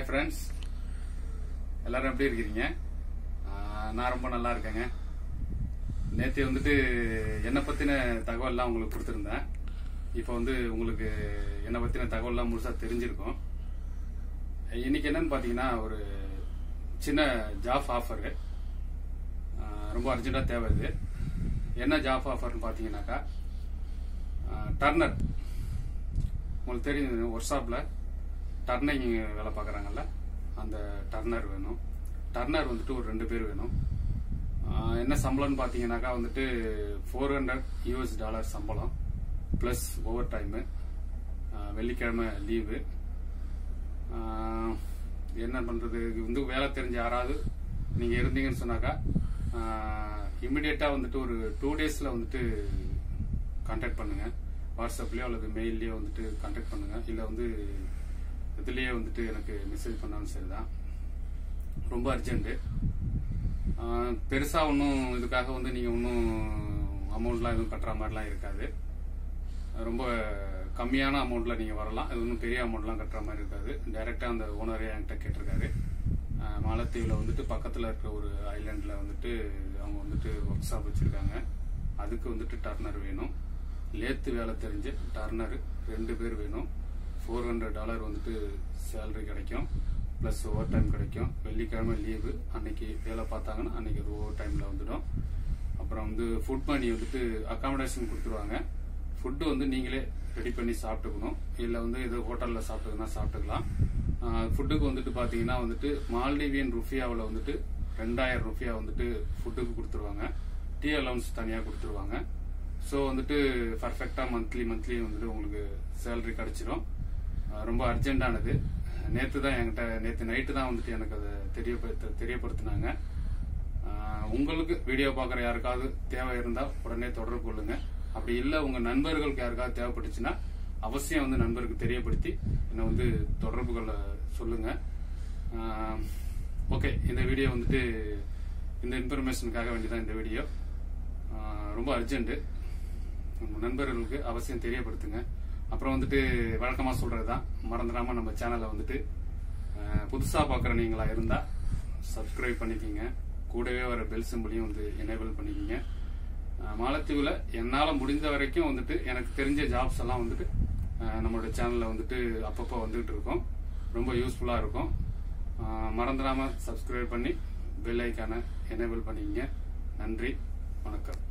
friends எல்லாரும் எப்படி இருக்கிறீங்க ஆஹ் நான் ரொம்ப நல்லா இருக்கேங்க நேற்று வந்துட்டு என்னை பற்றின தகவல்லாம் உங்களுக்கு கொடுத்துருந்தேன் இப்போ வந்து உங்களுக்கு என்னை பற்றின தகவல்லாம் முழுசாக தெரிஞ்சிருக்கும் இன்னைக்கு என்னன்னு பார்த்தீங்கன்னா ஒரு சின்ன ஜாப் ஆஃபரு ரொம்ப அர்ஜென்ட்டாக தேவை இது என்ன ஜாப் ஆஃபர்னு பார்த்தீங்கன்னாக்கா டர்னர் உங்களுக்கு தெரியும் ஒர்க் ஷாப்பில் டர்னிங் வேலை பார்க்குறாங்கல்ல அந்த டர்னர் வேணும் டர்னர் வந்துட்டு ஒரு ரெண்டு பேர் வேணும் ஆஹ் என்ன சம்பளம்னு பார்த்தீங்கன்னாக்கா வந்துட்டு ஃபோர் ஹண்ட்ரட் யூஎஸ் டாலர் சம்பளம் ப்ளஸ் ஓவர் டைமு வெள்ளிக்கிழமை லீவு என்ன பண்ணுறது வந்து வேலை தெரிஞ்ச யாராவது நீங்கள் இருந்தீங்கன்னு சொன்னாக்கா இமிடியேட்டாக வந்துட்டு ஒரு டூ டேஸில் வந்துட்டு கான்டாக்ட் பண்ணுங்கள் வாட்ஸ்அப்லேயோ அல்லது மெயில்லையோ வந்துட்டு கான்டாக்ட் பண்ணுங்கள் இல்லை வந்து இதுலேயே வந்துட்டு எனக்கு மெசேஜ் பண்ணாலும் சரிதான் ரொம்ப அர்ஜென்ட்டு பெருசாக ஒன்றும் இதுக்காக வந்து நீங்கள் ஒன்றும் அமௌண்ட்லாம் எதுவும் கட்டுற மாதிரிலாம் இருக்காது ரொம்ப கம்மியான அமௌண்ட்டில் நீங்கள் வரலாம் அது ஒன்றும் பெரிய அமௌண்ட்லாம் கட்டுற மாதிரி இருக்காது டைரெக்டாக அந்த ஓனரே என்கிட்ட கேட்டிருக்காரு அஹ் மாலத்தீவில் வந்துட்டு பக்கத்தில் இருக்கிற ஒரு ஐலாண்டில் வந்துட்டு அவங்க வந்துட்டு ஒர்க் ஷாப் வச்சுருக்காங்க அதுக்கு வந்துட்டு டர்னர் வேணும் லேத்து வேலை தெரிஞ்ச டர்னர் ரெண்டு பேர் வேணும் ஃபோர் ஹண்ட்ரட் டாலர் வந்துட்டு சேலரி கிடைக்கும் ப்ளஸ் ஓவர் டைம் கிடைக்கும் வெள்ளிக்கிழமை லீவு அன்னைக்கு வேலை பார்த்தாங்கன்னா அன்னைக்கு அது ஓவர் டைமில் வந்துடும் அப்புறம் வந்து ஃபுட் மணி வந்துட்டு அகாமடேஷன் கொடுத்துருவாங்க ஃபுட்டு வந்து நீங்களே ரெடி பண்ணி சாப்பிட்டுக்கணும் இல்லை வந்து ஏதோ ஹோட்டலில் சாப்பிட்டுக்கணும் சாப்பிட்டுக்கலாம் ஃபுட்டுக்கு வந்துட்டு பார்த்தீங்கன்னா வந்துட்டு மால்டீவியன் ருஃபியாவில் வந்துட்டு ரெண்டாயிரம் ருஃபியா வந்துட்டு ஃபுட்டுக்கு கொடுத்துருவாங்க டீ அலவுன்ஸ் தனியாக கொடுத்துருவாங்க ஸோ வந்துட்டு பர்ஃபெக்டாக மந்த்லி மந்த்லி வந்துட்டு உங்களுக்கு சேலரி கிடைச்சிரும் அஹ் ரொம்ப அர்ஜென்ட்டானது நேற்று தான் என்கிட்ட நேற்று நைட்டு தான் வந்துட்டு எனக்கு அதை தெரியப்படுத்த தெரியப்படுத்தினாங்க அஹ் உங்களுக்கு வீடியோ பார்க்குற யாருக்காவது தேவை இருந்தால் உடனே தொடர்பு கொள்ளுங்க அப்படி இல்லை உங்கள் நண்பர்களுக்கு யாருக்காவது தேவைப்பட்டுச்சுன்னா அவசியம் வந்து நண்பருக்கு தெரியப்படுத்தி என்னை வந்து தொடர்பு கொள்ள சொல்லுங்க ஓகே இந்த வீடியோ வந்துட்டு இந்த இன்ஃபர்மேஷனுக்காக வேண்டிதான் இந்த வீடியோ ஆஹ் ரொம்ப அர்ஜென்ட்டு நம்ம நண்பர்களுக்கு அவசியம் தெரியப்படுத்துங்க அப்புறம் வந்துட்டு வழக்கமாக சொல்கிறது தான் மறந்துடாமல் நம்ம சேனலை வந்துட்டு புதுசாக பார்க்குற நீங்களா இருந்தால் சப்ஸ்கிரைப் பண்ணிக்கிங்க கூடவே வர பெல் சிம்பிளையும் வந்து எனேபிள் பண்ணிக்கிங்க ஆஹ் மாலத்தீவில் என்னால் முடிந்த வரைக்கும் வந்துட்டு எனக்கு தெரிஞ்ச ஜாப்ஸ் எல்லாம் வந்துட்டு ஆஹ் நம்மளோட சேனலில் வந்துட்டு அப்பப்போ வந்துகிட்டு இருக்கோம் ரொம்ப யூஸ்ஃபுல்லாக இருக்கும் ஆஹ் மறந்துடாமல் சப்ஸ்கிரைப் பண்ணி பெல் ஐக்கானை எனேபிள் பண்ணிக்கிங்க நன்றி வணக்கம்